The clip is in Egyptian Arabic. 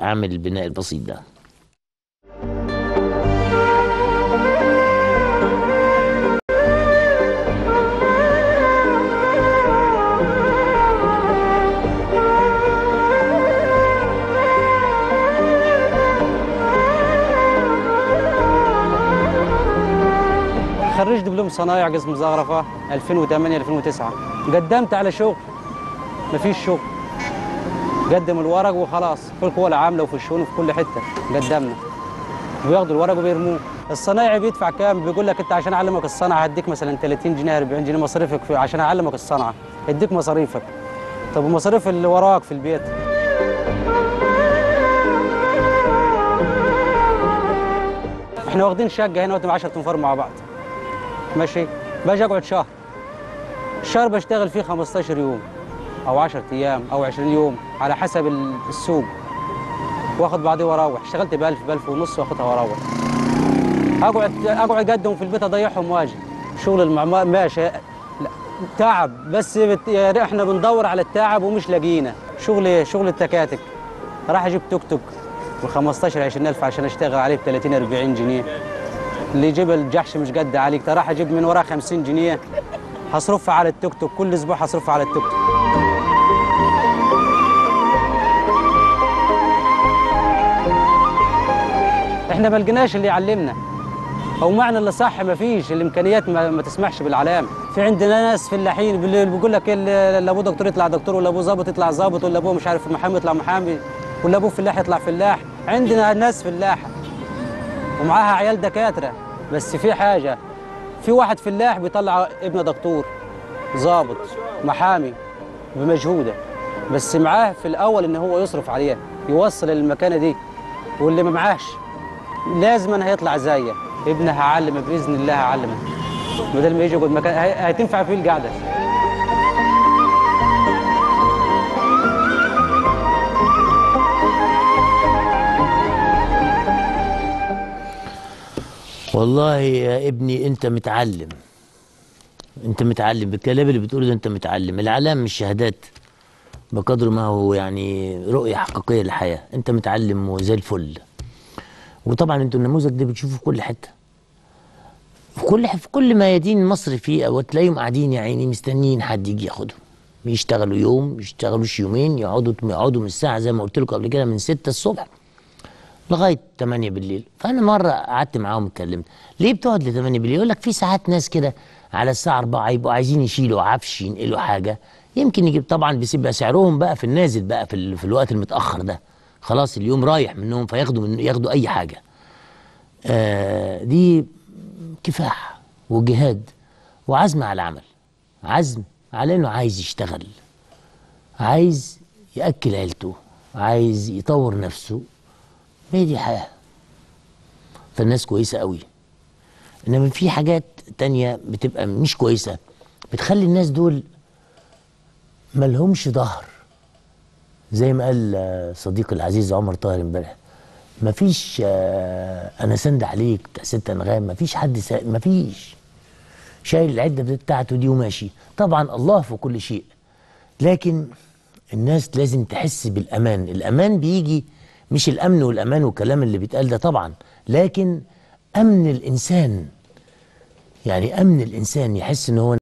عامل البناء البسيط ده خريج دبلوم صنايع قسم زخرفه 2008 2009 قدمت على شغل مفيش شغل قدم الورق وخلاص في القوى العامله وفي الشؤون وفي كل حته قدمنا وياخدوا الورق وبيرموه الصنايعي بيدفع كام بيقول لك انت عشان اعلمك الصنعه هديك مثلا 30 جنيه 40 جنيه مصاريفك في عشان اعلمك الصنعه هديك مصاريفك طب ومصاريف اللي وراك في البيت احنا واخدين شقه هنا ب 10 تنفار مع بعض ماشي باجي اقعد شهر الشهر بشتغل فيه 15 يوم او 10 ايام او 20 يوم على حسب ال- السوق واخد بعضي واروح اشتغلت ب 1000 ب 1000 ونص واخدها واروح اقعد اقعد اقدم في البيت اضيعهم واجي شغل المعمار ماشي لا تعب بس بت... يعني احنا بندور على التعب ومش لاقينا شغل شغل التكاتك راح اجيب توك توك ب 15 20000 عشان اشتغل عليه ب 30 40 جنيه اللي يجيب الجحش مش قد عليك راح اجيب من وراه 50 جنيه هصرفها على التوك توك كل اسبوع هصرفها على التوك توك احنا ما لقيناش اللي يعلمنا او معنى اللي صح ما فيش الامكانيات ما, ما تسمحش بالعلام في عندنا ناس فلاحين اللي بيقول لك اللي اللي ابوه دكتور يطلع دكتور ولا ابوه ظابط يطلع ظابط ولا ابوه مش عارف محامي يطلع محامي ولا ابوه فلاح يطلع فلاح عندنا ناس فلاحه ومعاها عيال دكاتره بس في حاجه في واحد فلاح بيطلع ابنه دكتور ظابط محامي بمجهوده بس معاه في الاول ان هو يصرف عليه يوصل للمكانه دي واللي ما معاهش لازم هيطلع زيه ابنه هعلمه باذن الله هعلمه بدل ما يجي يقعد مكان هي- هتنفع فيه القعده والله يا ابني انت متعلم انت متعلم بالكلام اللي بتقوله ده انت متعلم العلام مش شهادات بقدر ما هو يعني رؤية حقيقية للحياة انت متعلم وزي الفل وطبعا انتوا النموذج ده بتشوفه في كل حتة في كل في كل ميادين مصر فيه وتلاقيهم قاعدين يا عيني مستنيين حد يجي ياخدهم يشتغلوا يوم يشتغلوش يومين يقعدوا يقعدوا من الساعة زي ما قلت لكم قبل كده من 6 الصبح لغايه 8 بالليل فانا مره قعدت معاهم اتكلمت ليه بتقعد ل 8 بالليل يقول لك في ساعات ناس كده على الساعه 4 يبقوا عايزين يشيلوا عفش ينقلوا حاجه يمكن يجيب طبعا بيبقى سعرهم بقى في النازل بقى في, ال- في الوقت المتاخر ده خلاص اليوم رايح منهم فياخدوا من ياخدوا اي حاجه آه دي كفاح وجهاد وعزم على العمل عزم على انه عايز يشتغل عايز ياكل عيلته عايز يطور نفسه هي دي حياة فالناس كويسة قوي إنما في حاجات تانية بتبقى مش كويسة بتخلي الناس دول ملهمش ظهر زي ما قال آه، صديقي العزيز عمر طاهر امبارح مفيش آه، انا سند عليك بتاع ست انغام مفيش حد سا... مفيش شايل العده بتاعته دي وماشي طبعا الله في كل شيء لكن الناس لازم تحس بالامان الامان بيجي مش الامن والامان والكلام اللي بيتقال ده طبعا لكن امن الانسان يعني امن الانسان يحس ان هو